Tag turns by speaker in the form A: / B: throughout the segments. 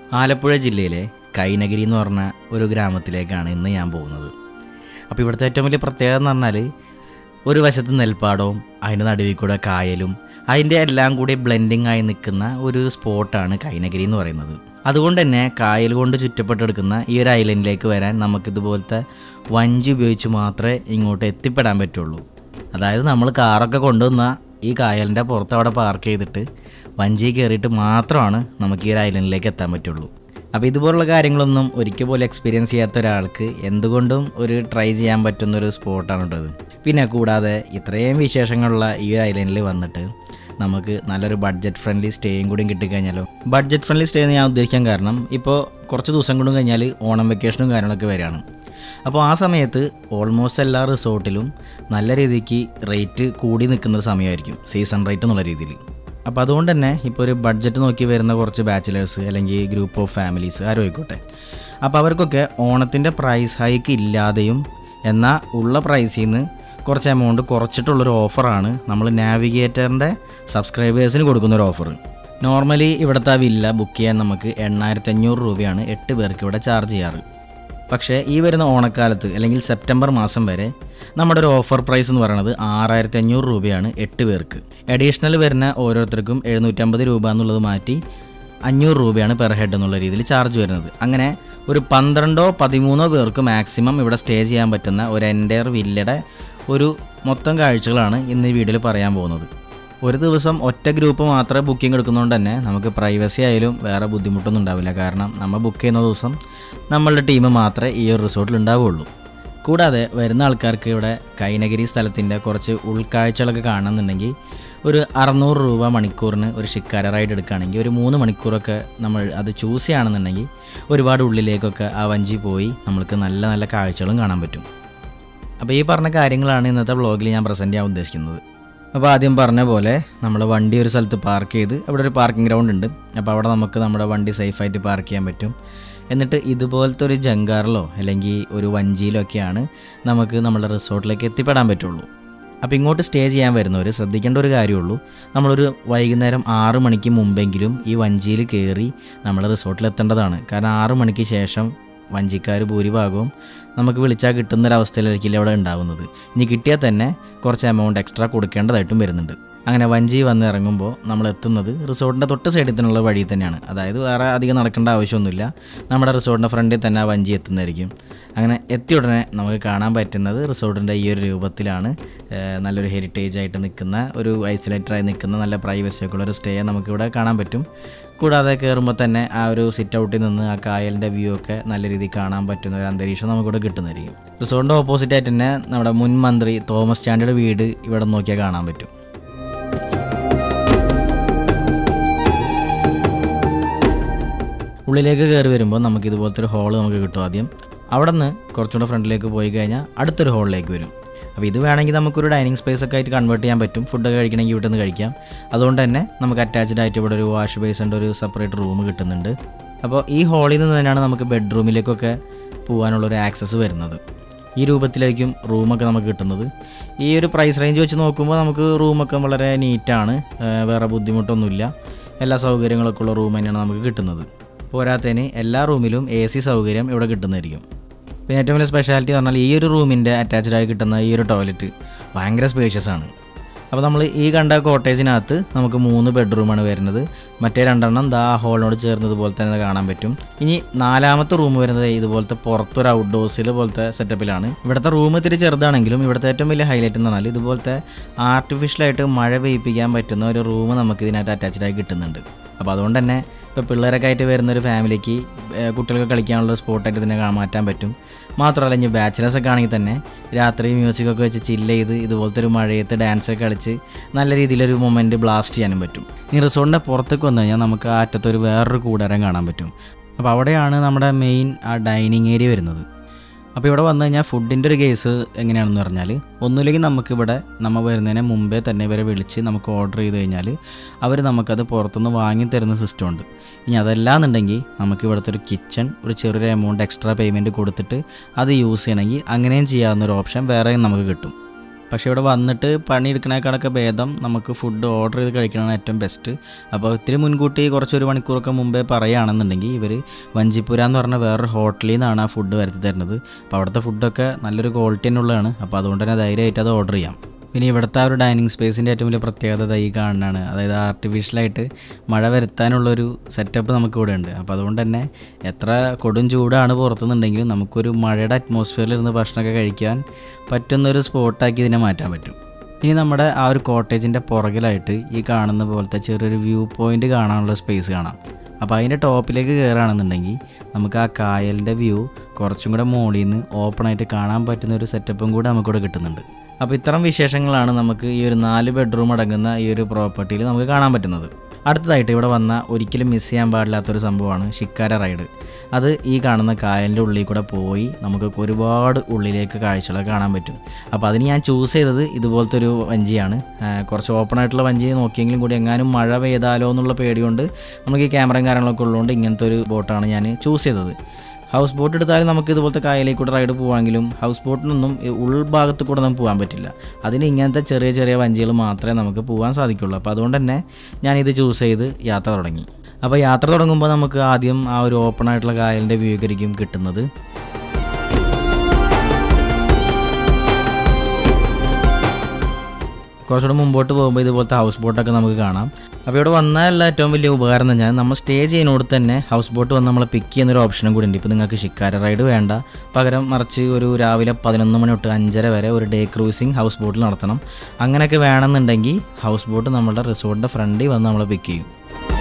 A: ആലപ്പുഴ ജില്ലയിലെ കൈനഗിരി എന്ന് പറഞ്ഞ ഒരു ഗ്രാമത്തിലേക്കാണ് ഇന്ന് ഞാൻ പോകുന്നത് അപ്പോൾ ഇവിടുത്തെ ഏറ്റവും വലിയ പ്രത്യേകത എന്ന് പറഞ്ഞാൽ ഒരു വശത്ത് നെൽപ്പാടവും അതിൻ്റെ നടുവിൽ കൂടെ കായലും അതിൻ്റെ എല്ലാം കൂടി ബ്ലെൻഡിങ് ആയി നിൽക്കുന്ന ഒരു സ്പോട്ടാണ് കൈനഗിരി എന്ന് പറയുന്നത് അതുകൊണ്ട് തന്നെ കായൽ കൊണ്ട് ചുറ്റപ്പെട്ടെടുക്കുന്ന ഈ ഒരു ഐലൻഡിലേക്ക് വരാൻ നമുക്കിതുപോലത്തെ വഞ്ചി ഉപയോഗിച്ച് മാത്രമേ ഇങ്ങോട്ട് എത്തിപ്പെടാൻ പറ്റുള്ളൂ അതായത് നമ്മൾ കാറൊക്കെ കൊണ്ടുവന്ന ഈ കായലിൻ്റെ പുറത്ത് അവിടെ പാർക്ക് ചെയ്തിട്ട് വഞ്ചി കയറിയിട്ട് മാത്രമാണ് നമുക്ക് ഈ ഒരു ഐലൻഡിലേക്ക് എത്താൻ പറ്റുള്ളൂ അപ്പോൾ ഇതുപോലുള്ള കാര്യങ്ങളൊന്നും ഒരിക്കൽ പോലും എക്സ്പീരിയൻസ് ചെയ്യാത്ത ഒരാൾക്ക് എന്തുകൊണ്ടും ഒരു ട്രൈ ചെയ്യാൻ പറ്റുന്ന ഒരു സ്പോട്ടാണ് കേട്ടോ ഇത് പിന്നെ കൂടാതെ ഇത്രയും വിശേഷങ്ങളുള്ള ഈ ഒരു ഐലൻഡിൽ വന്നിട്ട് നമുക്ക് നല്ലൊരു ബഡ്ജറ്റ് ഫ്രണ്ട്ലി സ്റ്റേയും കൂടി കിട്ടിക്കഴിഞ്ഞാലോ ബഡ്ജറ്റ് ഫ്രണ്ട്ലി സ്റ്റേ എന്ന് ഞാൻ ഉദ്ദേശിക്കാൻ കാരണം ഇപ്പോൾ കുറച്ച് ദിവസം കൊണ്ടും കഴിഞ്ഞാൽ ഓണം വെക്കേഷനും കാര്യങ്ങളൊക്കെ വരികയാണ് അപ്പോൾ ആ സമയത്ത് ഓൾമോസ്റ്റ് എല്ലാ റിസോർട്ടിലും നല്ല രീതിക്ക് റേറ്റ് കൂടി നിൽക്കുന്ന ഒരു സമയമായിരിക്കും സീസൺ റേറ്റ് എന്നുള്ള രീതിയിൽ അപ്പോൾ അതുകൊണ്ട് തന്നെ ഇപ്പോൾ ഒരു ബഡ്ജറ്റ് നോക്കി വരുന്ന കുറച്ച് ബാച്ചിലേഴ്സ് അല്ലെങ്കിൽ ഗ്രൂപ്പ് ഓഫ് ഫാമിലീസ് ആരും ആയിക്കോട്ടെ അപ്പോൾ അവർക്കൊക്കെ ഓണത്തിൻ്റെ പ്രൈസ് ഹൈക്ക് ഇല്ലാതെയും എന്നാൽ ഉള്ള പ്രൈസിൽ നിന്ന് കുറച്ച് എമൗണ്ട് കുറച്ചിട്ടുള്ളൊരു ഓഫറാണ് നമ്മൾ നാവിഗേറ്ററിൻ്റെ സബ്സ്ക്രൈബേഴ്സിന് കൊടുക്കുന്ന ഒരു ഓഫർ നോർമലി ഇവിടുത്തെ ആ വില്ല ബുക്ക് ചെയ്യാൻ നമുക്ക് എണ്ണായിരത്തി അഞ്ഞൂറ് രൂപയാണ് എട്ട് പേർക്ക് ഇവിടെ ചാർജ് ചെയ്യാറ് പക്ഷേ ഈ വരുന്ന ഓണക്കാലത്ത് അല്ലെങ്കിൽ സെപ്റ്റംബർ മാസം വരെ നമ്മുടെ ഒരു ഓഫർ പ്രൈസ് എന്ന് പറയുന്നത് ആറായിരത്തി അഞ്ഞൂറ് രൂപയാണ് എട്ട് പേർക്ക് അഡീഷണൽ വരുന്ന ഓരോരുത്തർക്കും എഴുന്നൂറ്റമ്പത് രൂപ എന്നുള്ളത് മാറ്റി അഞ്ഞൂറ് രൂപയാണ് പെർ ഹെഡ് എന്നുള്ള രീതിയിൽ ചാർജ് വരുന്നത് അങ്ങനെ ഒരു പന്ത്രണ്ടോ പതിമൂന്നോ പേർക്ക് മാക്സിമം ഇവിടെ സ്റ്റേ ചെയ്യാൻ പറ്റുന്ന ഒരു എൻറ്റയർ വില്ലയുടെ ഒരു മൊത്തം കാഴ്ചകളാണ് ഇന്ന് ഈ വീഡിയോയിൽ പറയാൻ പോകുന്നത് ഒരു ദിവസം ഒറ്റ ഗ്രൂപ്പ് മാത്രമേ ബുക്കിംഗ് എടുക്കുന്നതുകൊണ്ട് തന്നെ നമുക്ക് പ്രൈവസി ആയാലും വേറെ ബുദ്ധിമുട്ടൊന്നും ഉണ്ടാവില്ല കാരണം നമ്മൾ ബുക്ക് ചെയ്യുന്ന ദിവസം നമ്മളുടെ ടീം മാത്രമേ ഈ ഒരു റിസോർട്ടിൽ ഉണ്ടാവുകയുള്ളൂ കൂടാതെ വരുന്ന ആൾക്കാർക്ക് ഇവിടെ കൈനഗിരി സ്ഥലത്തിൻ്റെ കുറച്ച് ഉൾക്കാഴ്ചകളൊക്കെ കാണുന്നുണ്ടെങ്കിൽ ഒരു അറുന്നൂറ് രൂപ മണിക്കൂറിന് ഒരു ഷിക്കാര റൈഡ് എടുക്കുകയാണെങ്കിൽ ഒരു മൂന്ന് മണിക്കൂറൊക്കെ നമ്മൾ അത് ചൂസ് ചെയ്യുകയാണെന്നുണ്ടെങ്കിൽ ഒരുപാട് ഉള്ളിലേക്കൊക്കെ ആ വഞ്ചി പോയി നമ്മൾക്ക് നല്ല നല്ല കാഴ്ചകളും കാണാൻ പറ്റും അപ്പോൾ ഈ പറഞ്ഞ കാര്യങ്ങളാണ് ഇന്നത്തെ വ്ളോഗിൽ ഞാൻ പ്രസൻറ്റ് ചെയ്യാൻ ഉദ്ദേശിക്കുന്നത് അപ്പോൾ ആദ്യം പറഞ്ഞ പോലെ നമ്മൾ വണ്ടി ഒരു സ്ഥലത്ത് പാർക്ക് ചെയ്ത് അവിടെ ഒരു പാർക്കിംഗ് ഗ്രൗണ്ട് ഉണ്ട് അപ്പോൾ അവിടെ നമുക്ക് നമ്മുടെ വണ്ടി സേഫായിട്ട് പാർക്ക് ചെയ്യാൻ പറ്റും എന്നിട്ട് ഇതുപോലത്തെ ഒരു ജങ്കാറിലോ അല്ലെങ്കിൽ ഒരു വഞ്ചിയിലോ ഒക്കെയാണ് നമുക്ക് നമ്മുടെ റിസോർട്ടിലേക്ക് എത്തിപ്പെടാൻ പറ്റുള്ളൂ അപ്പോൾ ഇങ്ങോട്ട് സ്റ്റേ ചെയ്യാൻ വരുന്നവർ ശ്രദ്ധിക്കേണ്ട ഒരു കാര്യമുള്ളൂ നമ്മളൊരു വൈകുന്നേരം ആറ് മണിക്ക് മുമ്പെങ്കിലും ഈ വഞ്ചിയിൽ കയറി നമ്മൾ റിസോർട്ടിൽ എത്തേണ്ടതാണ് കാരണം ആറ് മണിക്ക് ശേഷം വഞ്ചിക്കാർ ഭൂരിഭാഗവും നമുക്ക് വിളിച്ചാൽ കിട്ടുന്നൊരവസ്ഥയിലായിരിക്കില്ല അവിടെ ഉണ്ടാവുന്നത് ഇനി കിട്ടിയാൽ തന്നെ കുറച്ച് എമൗണ്ട് എക്സ്ട്രാ കൊടുക്കേണ്ടതായിട്ടും വരുന്നുണ്ട് അങ്ങനെ വഞ്ചി വന്ന് ഇറങ്ങുമ്പോൾ നമ്മൾ എത്തുന്നത് റിസോർട്ടിൻ്റെ തൊട്ട് സൈഡിൽ തന്നെയുള്ള വഴി തന്നെയാണ് അതായത് വേറെ അധികം നടക്കേണ്ട ആവശ്യമൊന്നുമില്ല നമ്മുടെ റിസോർട്ടിൻ്റെ ഫ്രണ്ടിൽ തന്നെ ആ വഞ്ചി എത്തുന്നതായിരിക്കും അങ്ങനെ എത്തിയ ഉടനെ നമുക്ക് കാണാൻ പറ്റുന്നത് റിസോർട്ടിൻ്റെ ഈ ഒരു രൂപത്തിലാണ് ഏഹ് നല്ലൊരു ഹെറിറ്റേജ് ആയിട്ട് നിൽക്കുന്ന ഒരു ഐസൊലേറ്റഡായി നിൽക്കുന്ന നല്ല പ്രൈവസി ഒക്കെ ഉള്ള ഒരു സ്റ്റേ നമുക്കിവിടെ കാണാൻ പറ്റും കൂടാതെ കയറുമ്പോൾ തന്നെ ആ ഒരു സിറ്റ് ഔട്ടിൽ നിന്ന് ആ കായലിൻ്റെ വ്യൂ ഒക്കെ നല്ല രീതിയിൽ കാണാൻ പറ്റുന്ന ഒരു അന്തരീക്ഷം നമുക്കിവിടെ കിട്ടുന്നതായിരിക്കും റിസോർട്ടിൻ്റെ ഓപ്പോസിറ്റ് ആയിട്ട് തന്നെ നമ്മുടെ മുൻ മന്ത്രി തോമസ് ചാണ്ടിയുടെ വീട് ഇവിടെ നോക്കിയാൽ കാണാൻ പറ്റും ഉള്ളിലേക്ക് കയറി വരുമ്പോൾ നമുക്ക് ഇതുപോലത്തെ ഒരു ഹോൾ നമുക്ക് കിട്ടും ആദ്യം അവിടെ നിന്ന് കുറച്ചുകൂടെ ഫ്രണ്ടിലേക്ക് പോയി കഴിഞ്ഞാൽ അടുത്തൊരു ഹോളിലേക്ക് വരും അപ്പോൾ ഇത് വേണമെങ്കിൽ നമുക്കൊരു ഡൈനിങ് സ്പേസ് ഒക്കെ ആയിട്ട് കൺവേർട്ട് ചെയ്യാൻ പറ്റും ഫുഡൊക്കെ കഴിക്കണമെങ്കിൽ ഇവിടെ നിന്ന് കഴിക്കാം അതുകൊണ്ട് തന്നെ നമുക്ക് അറ്റാച്ച്ഡ് ആയിട്ട് ഇവിടെ ഒരു വാഷ് ബേസിൻ്റെ ഒരു സെപ്പറേറ്റ് റൂം കിട്ടുന്നുണ്ട് അപ്പോൾ ഈ ഹോളിൽ നിന്ന് തന്നെയാണ് നമുക്ക് ബെഡ്റൂമിലേക്കൊക്കെ പോകാനുള്ളൊരു ആക്സസ് വരുന്നത് ഈ രൂപത്തിലായിരിക്കും റൂമൊക്കെ നമുക്ക് കിട്ടുന്നത് ഈ ഒരു പ്രൈസ് റേഞ്ച് വെച്ച് നോക്കുമ്പോൾ നമുക്ക് റൂമൊക്കെ വളരെ നീറ്റാണ് വേറെ ബുദ്ധിമുട്ടൊന്നുമില്ല എല്ലാ സൗകര്യങ്ങളൊക്കെ ഉള്ള റൂം തന്നെയാണ് നമുക്ക് കിട്ടുന്നത് പോരാത്തതിന് എല്ലാ റൂമിലും എ സി സൗകര്യം ഇവിടെ കിട്ടുന്നതായിരിക്കും പിന്നെ ഏറ്റവും വലിയ സ്പെഷ്യാലിറ്റി പറഞ്ഞാൽ ഈ ഒരു റൂമിൻ്റെ അറ്റാച്ച്ഡ് ആയി കിട്ടുന്ന ഈ ഒരു ടോയ്ലറ്റ് ഭയങ്കര സ്പേഷ്യസ് ആണ് അപ്പോൾ നമ്മൾ ഈ കണ്ട കോട്ടേജിനകത്ത് നമുക്ക് മൂന്ന് ബെഡ്റൂമാണ് വരുന്നത് മറ്റേ രണ്ടെണ്ണം ദാ ഹോളിനോട് ചേർന്നതുപോലെ തന്നെ കാണാൻ പറ്റും ഇനി നാലാമത്തെ റൂം വരുന്നത് ഇതുപോലത്തെ പുറത്തൊരു ഔട്ട്ഡോഴ്സിൽ പോലത്തെ സെറ്റപ്പിലാണ് ഇവിടുത്തെ റൂം ഇത്തിരി ചെറുതാണെങ്കിലും ഇവിടുത്തെ ഏറ്റവും വലിയ ഹൈലൈറ്റ് എന്ന് പറഞ്ഞാൽ ഇതുപോലത്തെ ആർട്ടിഫിഷ്യലായിട്ട് മഴ പെയ്യിപ്പിക്കാൻ പറ്റുന്ന ഒരു റൂം നമുക്ക് ഇതിനകത്ത് അറ്റാച്ച്ഡ് ആയി കിട്ടുന്നുണ്ട് അപ്പോൾ അതുകൊണ്ട് തന്നെ ഇപ്പോൾ പിള്ളേരൊക്കെ ആയിട്ട് വരുന്ന ഒരു ഫാമിലിക്ക് ഏഹ് കുട്ടികൾക്ക് കളിക്കാനുള്ള സ്പോട്ടായിട്ട് ഇതിനെ കാണാൻ മാറ്റാൻ പറ്റും മാത്രമല്ല ഇനി ബാച്ചിലേഴ്സൊക്കെ ആണെങ്കിൽ തന്നെ രാത്രി മ്യൂസിക്കൊക്കെ വെച്ച് ചില്ല് ചെയ്ത് ഇതുപോലത്തെ ഒരു മഴയത്ത് ഡാൻസൊക്കെ കളിച്ച് നല്ല രീതിയിലൊരു മൊമെൻറ്റ് ബ്ലാസ്റ്റ് ചെയ്യാനും പറ്റും ഇനി റിസോർട്ടിൻ്റെ പുറത്തേക്ക് വന്നു കഴിഞ്ഞാൽ നമുക്ക് ആ അറ്റത്തൊരു വേറൊരു കൂടാരം കാണാൻ പറ്റും അപ്പോൾ അവിടെയാണ് നമ്മുടെ മെയിൻ ആ ഡൈനിങ് ഏരിയ വരുന്നത് അപ്പോൾ ഇവിടെ വന്നു കഴിഞ്ഞാൽ ഫുഡിൻ്റെ ഒരു കേസ് എങ്ങനെയാണെന്ന് പറഞ്ഞാൽ ഒന്നുമില്ലെങ്കിൽ നമുക്കിവിടെ നമ്മൾ വരുന്നതിന് മുമ്പേ തന്നെ ഇവരെ വിളിച്ച് നമുക്ക് ഓർഡർ ചെയ്ത് കഴിഞ്ഞാൽ അവർ നമുക്കത് പുറത്തുനിന്ന് വാങ്ങി തരുന്ന സിസ്റ്റം ഉണ്ട് ഇനി അതല്ലാന്നുണ്ടെങ്കിൽ നമുക്ക് ഇവിടുത്തെ ഒരു കിച്ചൺ ഒരു ചെറിയൊരു എമൗണ്ട് എക്സ്ട്രാ പേയ്മെൻറ്റ് കൊടുത്തിട്ട് അത് യൂസ് ചെയ്യണമെങ്കിൽ അങ്ങനെയും ചെയ്യാവുന്ന ഒരു ഓപ്ഷൻ വേറെയും നമുക്ക് കിട്ടും പക്ഷേ ഇവിടെ വന്നിട്ട് പണിയെടുക്കണേക്കാളൊക്കെ ഭേദം നമുക്ക് ഫുഡ് ഓർഡർ ചെയ്ത് കഴിക്കണതാണ് ഏറ്റവും ബെസ്റ്റ് അപ്പോൾ ഇത്തിരി മുൻകൂട്ടി കുറച്ചൊരു മണിക്കൂറൊക്കെ മുമ്പേ പറയുകയാണെന്നുണ്ടെങ്കിൽ ഇവർ വഞ്ചിപ്പുര എന്ന് പറഞ്ഞ വേറൊരു ഹോട്ടലിൽ നിന്നാണ് ആ ഫുഡ് വരുത്തി തരുന്നത് അപ്പോൾ അവിടുത്തെ ഫുഡൊക്കെ നല്ലൊരു ക്വാളിറ്റി തന്നെ ഉള്ളതാണ് അപ്പോൾ അതുകൊണ്ട് തന്നെ ധൈര്യമായിട്ട് അത് ഓർഡർ ചെയ്യാം പിന്നെ ഇവിടുത്തെ ആ ഒരു ഡൈനിങ് സ്പേസിൻ്റെ ഏറ്റവും വലിയ പ്രത്യേകത ഈ കാണുന്നതാണ് അതായത് ആർട്ടിഫിഷ്യലായിട്ട് മഴ വരുത്താനുള്ളൊരു സെറ്റപ്പ് നമുക്ക് ഇവിടെ ഉണ്ട് അപ്പോൾ അതുകൊണ്ട് തന്നെ എത്ര കൊടും ചൂടാണ് പുറത്തുനിന്നുണ്ടെങ്കിലും നമുക്കൊരു മഴയുടെ അറ്റ്മോസ്ഫിയറിൽ ഇരുന്ന് ഭക്ഷണമൊക്കെ കഴിക്കാൻ പറ്റുന്നൊരു സ്പോട്ടാക്കി ഇതിനെ മാറ്റാൻ പറ്റും ഇനി നമ്മുടെ ആ ഒരു കോട്ടേജിൻ്റെ പുറകിലായിട്ട് ഈ കാണുന്ന പോലത്തെ ചെറിയൊരു വ്യൂ പോയിൻ്റ് കാണാനുള്ള സ്പേസ് കാണാം അപ്പോൾ അതിൻ്റെ ടോപ്പിലേക്ക് കയറുകയാണെന്നുണ്ടെങ്കിൽ നമുക്ക് ആ കായലിൻ്റെ വ്യൂ കുറച്ചും കൂടെ മുകളിൽ നിന്ന് ഓപ്പണായിട്ട് കാണാൻ പറ്റുന്ന ഒരു സെറ്റപ്പും കൂടെ നമുക്കിവിടെ കിട്ടുന്നുണ്ട് അപ്പോൾ ഇത്തരം വിശേഷങ്ങളാണ് നമുക്ക് ഈ ഒരു നാല് ബെഡ്റൂം അടങ്ങുന്ന ഈ ഒരു പ്രോപ്പർട്ടിയിൽ നമുക്ക് കാണാൻ പറ്റുന്നത് അടുത്തതായിട്ട് ഇവിടെ വന്ന ഒരിക്കലും മിസ് ചെയ്യാൻ പാടില്ലാത്തൊരു സംഭവമാണ് ഷിക്കാര റൈഡ് അത് ഈ കാണുന്ന കായലിൻ്റെ ഉള്ളിൽ കൂടെ പോയി നമുക്ക് ഒരുപാട് ഉള്ളിലേക്ക് കാഴ്ചകളൊക്കെ കാണാൻ പറ്റും അപ്പോൾ അതിന് ഞാൻ ചൂസ് ചെയ്തത് ഇതുപോലത്തെ ഒരു വഞ്ചിയാണ് ആ, കുറച്ച് ഓപ്പൺ ആയിട്ടുള്ള വഞ്ചി നോക്കിയെങ്കിലും കൂടി എങ്ങാനും മഴ പെയ്താലോ എന്നുള്ള പേടി കൊണ്ട് നമുക്ക് ഈ ക്യാമറയും കാര്യങ്ങളൊക്കെ ഉള്ളതുകൊണ്ട് ഇങ്ങനത്തെ ഒരു ബോട്ടാണ് ഞാൻ ചൂസ് ചെയ്തത് ഹൗസ് ബോട്ട് എടുത്താലും നമുക്ക് ഇതുപോലത്തെ കായലിൽ കൂടെ റൈഡ് പോവാണെങ്കിലും ഹൗസ് ബോട്ടിനൊന്നും ഈ ഉൾഭാഗത്ത് കൂടെ നമുക്ക് പോകാൻ പറ്റില്ല അതിന് ഇങ്ങനത്തെ ചെറിയ ചെറിയ വഞ്ചികൾ മാത്രമേ നമുക്ക് പോകാൻ സാധിക്കുള്ളൂ അപ്പോൾ അതുകൊണ്ട് തന്നെ ഞാനിത് ചൂസ് ചെയ്ത് യാത്ര തുടങ്ങി അപ്പോൾ യാത്ര തുടങ്ങുമ്പോൾ നമുക്ക് ആദ്യം ആ ഒരു ഓപ്പൺ ആയിട്ടുള്ള കായലിൻ്റെ വ്യൂ ആയിരിക്കും കിട്ടുന്നത് കുറച്ചുകൂടെ മുമ്പോട്ട് പോകുമ്പോൾ ഇതുപോലത്തെ ഹൗസ് ബോട്ടൊക്കെ നമുക്ക് കാണാം അപ്പോൾ ഇവിടെ വന്നാലുള്ള ഏറ്റവും വലിയ ഉപകാരം എന്ന് പറഞ്ഞാൽ നമ്മൾ സ്റ്റേ ചെയ്യുന്നോട് തന്നെ ഹൗസ് ബോട്ട് വന്ന് നമ്മളെ പിക്ക് ചെയ്യുന്നൊരു ഓപ്ഷനും കൂടി ഉണ്ട് ഇപ്പോൾ നിങ്ങൾക്ക് ഷിക്കാര റൈഡ് വേണ്ട പകരം മറിച്ച് ഒരു രാവിലെ പതിനൊന്ന് മണി തൊട്ട് അഞ്ചര വരെ ഒരു ഡേ ക്രൂസിങ് ഹൗസ് ബോട്ടിൽ നടത്തണം അങ്ങനെയൊക്കെ വേണമെന്നുണ്ടെങ്കിൽ ഹൗസ് ബോട്ട് നമ്മുടെ റിസോർട്ടിൻ്റെ ഫ്രണ്ടിൽ വന്ന് നമ്മളെ പിക്ക് ചെയ്യും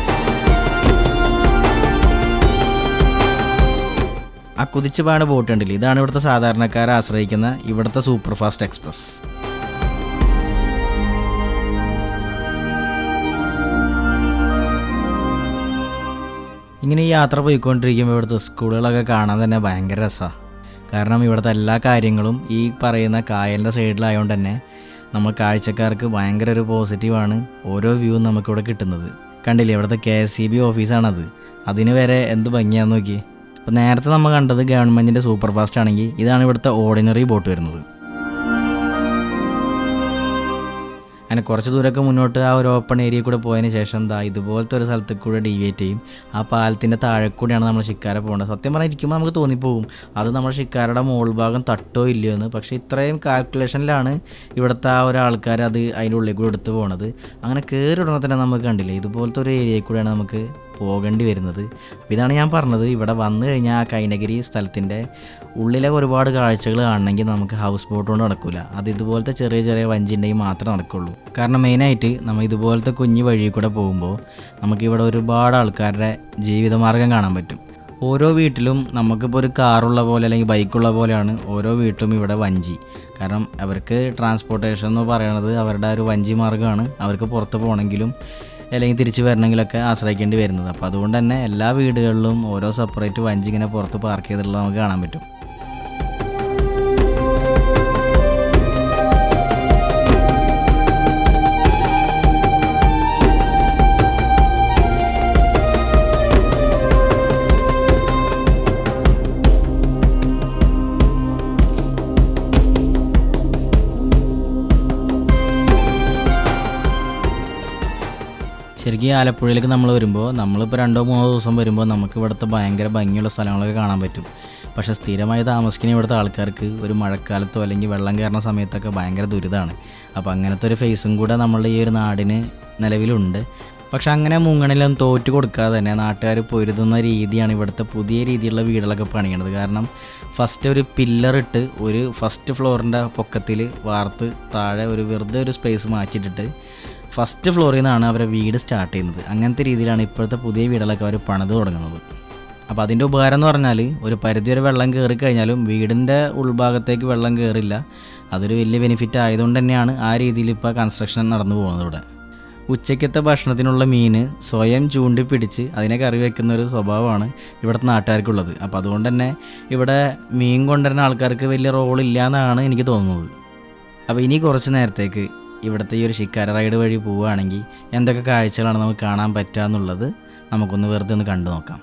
A: ആ കുതിച്ചുപാട് ബോട്ട് ഉണ്ടല്ലേ ഇതാണ് ഇവിടുത്തെ സാധാരണക്കാരെ ആശ്രയിക്കുന്ന ഇവിടുത്തെ സൂപ്പർ ഫാസ്റ്റ് എക്സ്പ്രസ് ഇങ്ങനെ ഈ യാത്ര പോയിക്കൊണ്ടിരിക്കുമ്പോൾ ഇവിടുത്തെ സ്കൂളുകളൊക്കെ കാണാൻ തന്നെ ഭയങ്കര രസമാണ് കാരണം ഇവിടുത്തെ എല്ലാ കാര്യങ്ങളും ഈ പറയുന്ന കായലിൻ്റെ സൈഡിലായതുകൊണ്ട് തന്നെ നമ്മൾ കാഴ്ചക്കാർക്ക് ഭയങ്കര ഒരു പോസിറ്റീവാണ് ഓരോ വ്യൂവും നമുക്കിവിടെ കിട്ടുന്നത് കണ്ടില്ലേ ഇവിടുത്തെ കെ എസ് സി ബി ഓഫീസാണത് അതിന് വരെ എന്ത് ഭംഗിയാന്ന് നോക്കി അപ്പോൾ നേരത്തെ നമ്മൾ കണ്ടത് ഗവൺമെൻറ്റിൻ്റെ സൂപ്പർ ഫാസ്റ്റ് ആണെങ്കിൽ ഇതാണ് ഇവിടുത്തെ ഓർഡിനറി ബോട്ട് വരുന്നത് അങ്ങനെ കുറച്ച് ദൂരമൊക്കെ മുന്നോട്ട് ആ ഒരു ഓപ്പൺ ഏരിയ കൂടെ പോയതിന് ശേഷം ദാ ഇതുപോലത്തെ ഒരു സ്ഥലത്ത് കൂടെ ഡീവിയേറ്റ് ചെയ്യും ആ പാലത്തിൻ്റെ താഴെ കൂടെയാണ് നമ്മൾ ഷിക്കാര പോകേണ്ടത് സത്യം പറഞ്ഞാൽ ഇരിക്കുമ്പോൾ നമുക്ക് തോന്നിപ്പോകും അത് നമ്മുടെ ഷിക്കാരയുടെ മോൾ ഭാഗം തട്ടോ ഇല്ലയോ എന്ന് പക്ഷേ ഇത്രയും കാൽക്കുലേഷനിലാണ് ഇവിടുത്തെ ആ ഒരു ആൾക്കാർ അത് അതിൻ്റെ ഉള്ളിൽ കൂടെ എടുത്ത് പോണത് അങ്ങനെ കയറി ഉടനെ തന്നെ നമുക്ക് കണ്ടില്ലേ ഇതുപോലത്തെ ഒരു ഏരിയയിൽ കൂടെയാണ് നമുക്ക് പോകേണ്ടി വരുന്നത് അപ്പോൾ ഇതാണ് ഞാൻ പറഞ്ഞത് ഇവിടെ വന്നു കഴിഞ്ഞാൽ ആ കൈനഗിരി സ്ഥലത്തിൻ്റെ ഉള്ളിലെ ഒരുപാട് കാഴ്ചകൾ കാണണമെങ്കിൽ നമുക്ക് ഹൗസ് ബോട്ട് കൊണ്ട് നടക്കില്ല അത് ഇതുപോലത്തെ ചെറിയ ചെറിയ വഞ്ചി ഉണ്ടെങ്കിൽ മാത്രമേ നടക്കുള്ളൂ കാരണം മെയിനായിട്ട് നമ്മൾ ഇതുപോലത്തെ കുഞ്ഞു വഴി കൂടെ പോകുമ്പോൾ നമുക്കിവിടെ ഒരുപാട് ആൾക്കാരുടെ ജീവിതമാർഗം കാണാൻ പറ്റും ഓരോ വീട്ടിലും നമുക്കിപ്പോൾ ഒരു കാറുള്ള പോലെ അല്ലെങ്കിൽ ബൈക്കുള്ള പോലെയാണ് ഓരോ വീട്ടിലും ഇവിടെ വഞ്ചി കാരണം അവർക്ക് ട്രാൻസ്പോർട്ടേഷൻ എന്ന് പറയുന്നത് അവരുടെ ഒരു വഞ്ചി മാർഗ്ഗമാണ് അവർക്ക് പുറത്ത് പോകണമെങ്കിലും അല്ലെങ്കിൽ തിരിച്ച് വരണമെങ്കിലൊക്കെ ആശ്രയിക്കേണ്ടി വരുന്നത് അപ്പോൾ അതുകൊണ്ട് തന്നെ എല്ലാ വീടുകളിലും ഓരോ സെപ്പറേറ്റ് വഞ്ചി ഇങ്ങനെ പുറത്ത് പാർക്ക് ചെയ്തിട്ടുള്ളത് നമുക്ക് കാണാൻ പറ്റും ശരിക്കും ഈ ആലപ്പുഴയിലേക്ക് നമ്മൾ വരുമ്പോൾ നമ്മളിപ്പോൾ രണ്ടോ മൂന്നോ ദിവസം വരുമ്പോൾ നമുക്ക് ഇവിടുത്തെ ഭയങ്കര ഭംഗിയുള്ള സ്ഥലങ്ങളൊക്കെ കാണാൻ പറ്റും പക്ഷേ സ്ഥിരമായി താമസിക്കുന്ന ഇവിടുത്തെ ആൾക്കാർക്ക് ഒരു മഴക്കാലത്തോ അല്ലെങ്കിൽ വെള്ളം കയറുന്ന സമയത്തൊക്കെ ഭയങ്കര ദുരിതമാണ് അപ്പോൾ അങ്ങനത്തെ ഒരു ഫേസും കൂടെ നമ്മളുടെ ഈ ഒരു നാടിന് നിലവിലുണ്ട് പക്ഷെ അങ്ങനെ മുങ്ങണിലും തോറ്റു കൊടുക്കാതെ തന്നെ നാട്ടുകാർ പൊരുതുന്ന രീതിയാണ് ഇവിടുത്തെ പുതിയ രീതിയിലുള്ള വീടുകളൊക്കെ പണിയണത് കാരണം ഫസ്റ്റ് ഒരു പില്ലർ ഇട്ട് ഒരു ഫസ്റ്റ് ഫ്ലോറിൻ്റെ പൊക്കത്തിൽ വാർത്ത് താഴെ ഒരു വെറുതെ ഒരു സ്പേസ് മാറ്റിയിട്ടിട്ട് ഫസ്റ്റ് ഫ്ലോറിൽ നിന്നാണ് അവരെ വീട് സ്റ്റാർട്ട് ചെയ്യുന്നത് അങ്ങനത്തെ രീതിയിലാണ് ഇപ്പോഴത്തെ പുതിയ വീടുകളൊക്കെ അവർ പണിത് തുടങ്ങുന്നത് അപ്പോൾ അതിൻ്റെ ഉപകാരം എന്ന് പറഞ്ഞാൽ ഒരു പരിധി വരെ വെള്ളം കയറി കഴിഞ്ഞാലും വീടിൻ്റെ ഉൾഭാഗത്തേക്ക് വെള്ളം കയറില്ല അതൊരു വലിയ ബെനിഫിറ്റ് ആയതുകൊണ്ട് തന്നെയാണ് ആ രീതിയിൽ ഇപ്പോൾ കൺസ്ട്രക്ഷൻ നടന്നു പോകുന്നത് ഇവിടെ ഉച്ചയ്ക്കത്തെ ഭക്ഷണത്തിനുള്ള മീൻ സ്വയം ചൂണ്ടി പിടിച്ച് അതിനെ കറി വെക്കുന്ന ഒരു സ്വഭാവമാണ് ഇവിടുത്തെ നാട്ടുകാർക്കുള്ളത് അപ്പോൾ അതുകൊണ്ട് തന്നെ ഇവിടെ മീൻ കൊണ്ടുവരുന്ന ആൾക്കാർക്ക് വലിയ റോളില്ല എന്നാണ് എനിക്ക് തോന്നുന്നത് അപ്പോൾ ഇനി കുറച്ച് നേരത്തേക്ക് ഇവിടുത്തെ ഈ ഒരു ഷിക്കാര റൈഡ് വഴി പോവുകയാണെങ്കിൽ എന്തൊക്കെ കാഴ്ചകളാണ് നമുക്ക് കാണാൻ പറ്റുക എന്നുള്ളത് നമുക്കൊന്ന് വെറുതെ ഒന്ന് കണ്ടു നോക്കാം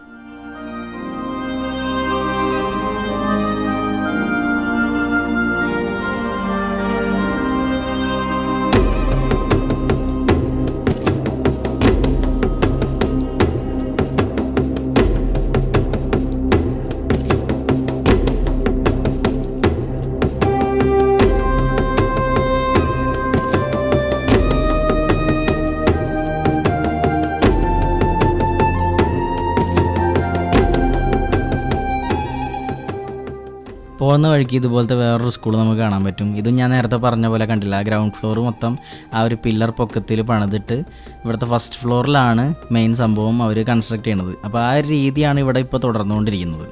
A: പോകുന്ന വഴിക്ക് ഇതുപോലത്തെ വേറൊരു സ്കൂൾ നമുക്ക് കാണാൻ പറ്റും ഇതും ഞാൻ നേരത്തെ പറഞ്ഞ പോലെ കണ്ടില്ല ആ ഗ്രൗണ്ട് ഫ്ലോർ മൊത്തം ആ ഒരു പില്ലർ പൊക്കത്തിൽ പണിതിട്ട് ഇവിടുത്തെ ഫസ്റ്റ് ഫ്ലോറിലാണ് മെയിൻ സംഭവം അവർ കൺസ്ട്രക്ട് ചെയ്യണത് അപ്പോൾ ആ ഒരു രീതിയാണ് ഇവിടെ ഇപ്പോൾ തുടർന്നുകൊണ്ടിരിക്കുന്നത്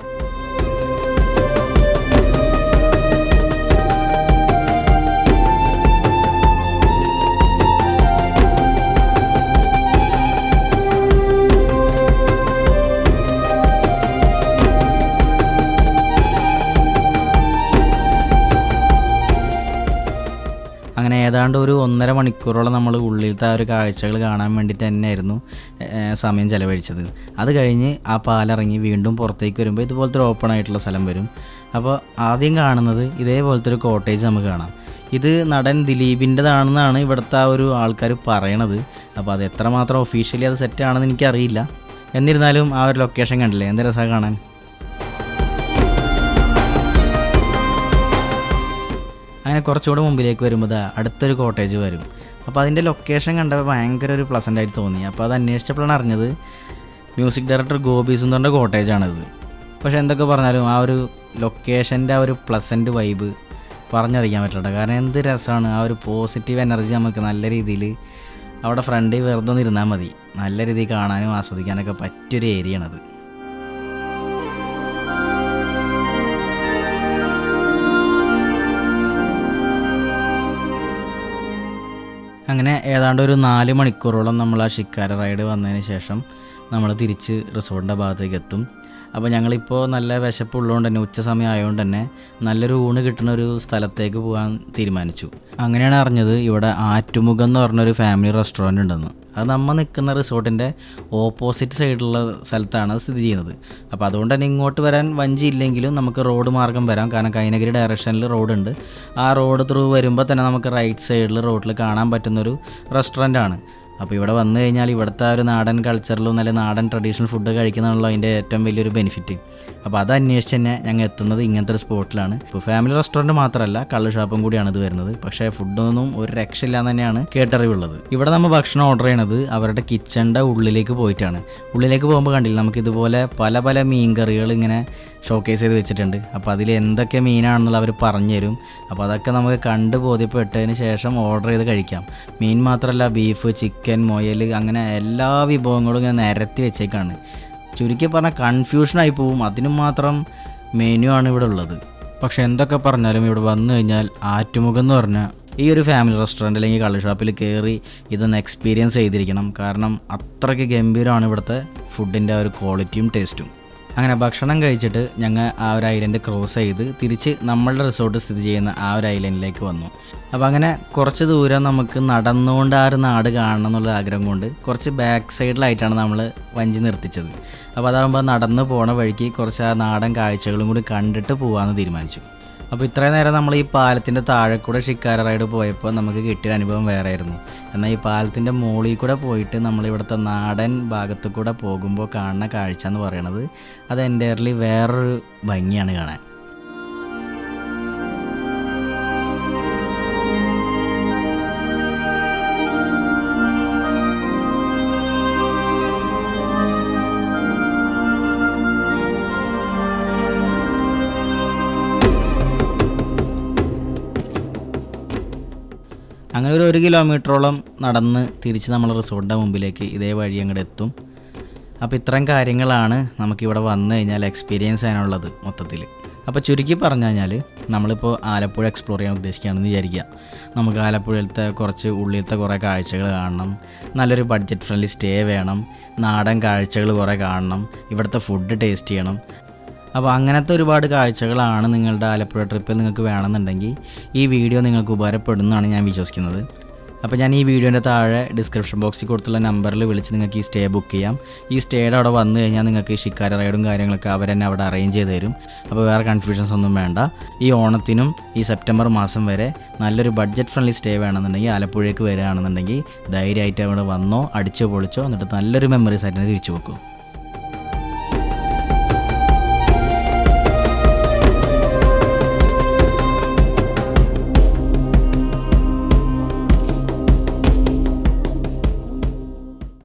A: അങ്ങനെ ഏതാണ്ട് ഒരു ഒന്നര മണിക്കൂറോളം നമ്മൾ ഉള്ളിലത്തെ ആ ഒരു കാഴ്ചകൾ കാണാൻ വേണ്ടിയിട്ട് തന്നെയായിരുന്നു ഏഹ്, സമയം ചെലവഴിച്ചത് അത് കഴിഞ്ഞ് ആ പാലിറങ്ങി വീണ്ടും പുറത്തേക്ക് വരുമ്പോൾ ഇതുപോലത്തെ ഒരു ഓപ്പൺ ആയിട്ടുള്ള സ്ഥലം വരും അപ്പോൾ ആദ്യം കാണുന്നത് ഇതേപോലത്തെ ഒരു കോട്ടേജ് നമുക്ക് കാണാം ഇത് നടൻ ദിലീപിൻ്റെതാണെന്നാണ് ഇവിടുത്തെ ആ ഒരു ആൾക്കാർ പറയണത് അപ്പോൾ അത് എത്രമാത്രം ഒഫീഷ്യലി അത് സെറ്റാണെന്ന് എനിക്കറിയില്ല എന്നിരുന്നാലും ആ ഒരു ലൊക്കേഷൻ കണ്ടില്ലേ എന്ത് രസമാണ് കാണാൻ അങ്ങനെ കുറച്ചുകൂടെ മുമ്പിലേക്ക് വരുമ്പോൾ ദാ അടുത്തൊരു കോട്ടേജ് വരും അപ്പോൾ അതിൻ്റെ ലൊക്കേഷൻ കണ്ടപ്പോൾ ഭയങ്കര ഒരു പ്ലസൻ്റ് ആയിട്ട് തോന്നി അപ്പോൾ അത് അന്വേഷിച്ചപ്പോഴാണ് അറിഞ്ഞത് മ്യൂസിക് ഡയറക്ടർ ഗോപി സുന്ദറിൻ്റെ കോട്ടേജാണിത് പക്ഷേ എന്തൊക്കെ പറഞ്ഞാലും ആ ഒരു ലൊക്കേഷൻ്റെ ആ ഒരു പ്ലസൻറ്റ് വൈബ് പറഞ്ഞറിയിക്കാൻ പറ്റില്ല കാരണം എന്ത് രസമാണ് ആ ഒരു പോസിറ്റീവ് എനർജി നമുക്ക് നല്ല രീതിയിൽ അവിടെ ഫ്രണ്ടിൽ വെറുതെ ഒന്ന് ഇരുന്നാൽ മതി നല്ല രീതിയിൽ കാണാനും ആസ്വദിക്കാനൊക്കെ പറ്റിയൊരു ഏരിയ ആണത് അങ്ങനെ ഏതാണ്ട് ഒരു നാല് മണിക്കൂറോളം നമ്മൾ ആ ഷിക്കാര റൈഡ് വന്നതിന് ശേഷം നമ്മൾ തിരിച്ച് റിസോർട്ടിൻ്റെ ഭാഗത്തേക്ക് എത്തും അപ്പോൾ ഞങ്ങളിപ്പോൾ നല്ല വിശപ്പുള്ളതുകൊണ്ട് തന്നെ ഉച്ച സമയം ആയതുകൊണ്ട് തന്നെ നല്ലൊരു ഊണ് കിട്ടുന്ന ഒരു സ്ഥലത്തേക്ക് പോകാൻ തീരുമാനിച്ചു അങ്ങനെയാണ് അറിഞ്ഞത് ഇവിടെ ആറ്റുമുഖം എന്ന് പറഞ്ഞൊരു ഫാമിലി റെസ്റ്റോറൻറ്റ് ഉണ്ടെന്ന് അത് നമ്മൾ നിൽക്കുന്ന റിസോർട്ടിൻ്റെ ഓപ്പോസിറ്റ് സൈഡിലുള്ള സ്ഥലത്താണ് അത് സ്ഥിതി ചെയ്യുന്നത് അപ്പോൾ അതുകൊണ്ട് തന്നെ ഇങ്ങോട്ട് വരാൻ വഞ്ചി ഇല്ലെങ്കിലും നമുക്ക് റോഡ് മാർഗം വരാം കാരണം കൈനഗിരി ഡയറക്ഷനിൽ റോഡുണ്ട് ആ റോഡ് ത്രൂ വരുമ്പോൾ തന്നെ നമുക്ക് റൈറ്റ് സൈഡിൽ റോഡിൽ കാണാൻ പറ്റുന്നൊരു റെസ്റ്റോറൻ്റ് ആണ് അപ്പോൾ ഇവിടെ വന്നു കഴിഞ്ഞാൽ ഇവിടുത്തെ ആ ഒരു നാടൻ കൾച്ചറിലും നല്ല നാടൻ ട്രഡീഷണൽ ഫുഡ് കഴിക്കുന്നതാണല്ലോ അതിൻ്റെ ഏറ്റവും വലിയൊരു ബെനിഫിറ്റ് അപ്പോൾ അത് അന്വേഷിച്ച് തന്നെ ഞങ്ങൾ എത്തുന്നത് ഇങ്ങനത്തെ ഒരു സ്പോട്ടിലാണ് ഇപ്പോൾ ഫാമിലി റെസ്റ്റോറൻറ്റ് മാത്രമല്ല കള്ള് ഷാപ്പും കൂടിയാണ് ഇത് വരുന്നത് പക്ഷേ ഫുഡൊന്നും ഒരു രക്ഷയില്ല എന്ന് തന്നെയാണ് കേട്ടറിവുള്ളത് ഇവിടെ നമ്മൾ ഭക്ഷണം ഓർഡർ ചെയ്യണത് അവരുടെ കിച്ചണിൻ്റെ ഉള്ളിലേക്ക് പോയിട്ടാണ് ഉള്ളിലേക്ക് പോകുമ്പോൾ കണ്ടില്ല നമുക്ക് ഇതുപോലെ പല പല മീൻ കറികൾ ഇങ്ങനെ ഷോക്കേസ് ചെയ്ത് വെച്ചിട്ടുണ്ട് അപ്പോൾ അതിൽ എന്തൊക്കെ മീനാണെന്നുള്ള അവർ പറഞ്ഞു തരും അപ്പോൾ അതൊക്കെ നമുക്ക് കണ്ട് ബോധ്യപ്പെട്ടതിന് ശേഷം ഓർഡർ ചെയ്ത് കഴിക്കാം മീൻ മാത്രമല്ല ബീഫ് ചിക്കൻ മൊയൽ അങ്ങനെ എല്ലാ വിഭവങ്ങളും ഇങ്ങനെ നിരത്തി വെച്ചേക്കാണ് ചുരുക്കി പറഞ്ഞാൽ കൺഫ്യൂഷനായി പോവും അതിനും മാത്രം മെനു ആണ് ഇവിടെ ഉള്ളത് പക്ഷെ എന്തൊക്കെ പറഞ്ഞാലും ഇവിടെ വന്നു കഴിഞ്ഞാൽ ആറ്റുമുഖം എന്ന് പറഞ്ഞാൽ ഈ ഒരു ഫാമിലി റെസ്റ്റോറൻറ്റ് അല്ലെങ്കിൽ കള്ള് ഷോപ്പിൽ കയറി ഇതൊന്ന് എക്സ്പീരിയൻസ് ചെയ്തിരിക്കണം കാരണം അത്രയ്ക്ക് ഗംഭീരമാണ് ഇവിടുത്തെ ഫുഡിൻ്റെ ആ ഒരു ക്വാളിറ്റിയും ടേസ്റ്റും അങ്ങനെ ഭക്ഷണം കഴിച്ചിട്ട് ഞങ്ങൾ ആ ഒരു ഐലൻഡ് ക്രോസ് ചെയ്ത് തിരിച്ച് നമ്മളുടെ റിസോർട്ട് സ്ഥിതി ചെയ്യുന്ന ആ ഒരു ഐലൻഡിലേക്ക് വന്നു അപ്പോൾ അങ്ങനെ കുറച്ച് ദൂരം നമുക്ക് നടന്നുകൊണ്ട് ആ ഒരു നാട് കാണണം എന്നുള്ള ആഗ്രഹം കൊണ്ട് കുറച്ച് ബാക്ക് സൈഡിലായിട്ടാണ് നമ്മൾ വഞ്ചി നിർത്തിച്ചത് അപ്പോൾ അതാകുമ്പോൾ നടന്ന് പോണ വഴിക്ക് കുറച്ച് ആ നാടൻ കാഴ്ചകളും കൂടി കണ്ടിട്ട് പോകാമെന്ന് തീരുമാനിച്ചു അപ്പോൾ ഇത്രയും നേരം നമ്മൾ ഈ പാലത്തിൻ്റെ താഴെ കൂടെ ഷിക്കാര റൈഡ് പോയപ്പോൾ നമുക്ക് കിട്ടിയ അനുഭവം വേറെ ആയിരുന്നു എന്നാൽ ഈ പാലത്തിൻ്റെ മുകളിൽ കൂടെ പോയിട്ട് നമ്മൾ ഇവിടുത്തെ നാടൻ ഭാഗത്ത് കൂടെ പോകുമ്പോൾ കാണുന്ന കാഴ്ച എന്ന് പറയണത് അത് എൻ്റയർലി വേറൊരു ഭംഗിയാണ് കാണാൻ അങ്ങനെ ഒരു ഒരു കിലോമീറ്ററോളം നടന്ന് തിരിച്ച് നമ്മൾ റിസോർട്ടിൻ്റെ മുമ്പിലേക്ക് ഇതേ വഴി അങ്ങോട്ട് എത്തും അപ്പോൾ ഇത്രയും കാര്യങ്ങളാണ് നമുക്കിവിടെ വന്നു കഴിഞ്ഞാൽ എക്സ്പീരിയൻസ് ചെയ്യാനുള്ളത് മൊത്തത്തിൽ അപ്പോൾ ചുരുക്കി പറഞ്ഞു കഴിഞ്ഞാൽ നമ്മളിപ്പോൾ ആലപ്പുഴ എക്സ്പ്ലോർ ചെയ്യാൻ ഉദ്ദേശിക്കുകയാണെന്ന് വിചാരിക്കുക നമുക്ക് ആലപ്പുഴയിലത്തെ കുറച്ച് ഉള്ളിലത്തെ കുറേ കാഴ്ചകൾ കാണണം നല്ലൊരു ബഡ്ജറ്റ് ഫ്രണ്ട്ലി സ്റ്റേ വേണം നാടൻ കാഴ്ചകൾ കുറേ കാണണം ഇവിടുത്തെ ഫുഡ് ടേസ്റ്റ് ചെയ്യണം അപ്പോൾ അങ്ങനത്തെ ഒരുപാട് കാഴ്ചകളാണ് നിങ്ങളുടെ ആലപ്പുഴ ട്രിപ്പിൽ നിങ്ങൾക്ക് വേണമെന്നുണ്ടെങ്കിൽ ഈ വീഡിയോ നിങ്ങൾക്ക് ഉപകാരപ്പെടുന്നതാണ് ഞാൻ വിശ്വസിക്കുന്നത് അപ്പോൾ ഞാൻ ഈ വീഡിയോൻ്റെ താഴെ ഡിസ്ക്രിപ്ഷൻ ബോക്സിൽ കൊടുത്തുള്ള നമ്പറിൽ വിളിച്ച് നിങ്ങൾക്ക് ഈ സ്റ്റേ ബുക്ക് ചെയ്യാം ഈ സ്റ്റേയുടെ അവിടെ വന്നു കഴിഞ്ഞാൽ നിങ്ങൾക്ക് ഈ ഷിക്കാര റൈഡും കാര്യങ്ങളൊക്കെ അവർ തന്നെ അവിടെ അറേഞ്ച് ചെയ്ത് തരും അപ്പോൾ വേറെ കൺഫ്യൂഷൻസ് ഒന്നും വേണ്ട ഈ ഓണത്തിനും ഈ സെപ്റ്റംബർ മാസം വരെ നല്ലൊരു ബഡ്ജറ്റ് ഫ്രണ്ട്ലി സ്റ്റേ വേണമെന്നുണ്ടെങ്കിൽ ആലപ്പുഴയ്ക്ക് വരികയാണെന്നുണ്ടെങ്കിൽ ധൈര്യമായിട്ട് അവിടെ വന്നോ അടിച്ചോ പൊളിച്ചോ എന്നിട്ട് നല്ലൊരു മെമ്മറീസ് ആയിട്ട് തന്നെ തിരിച്ചു വെക്കും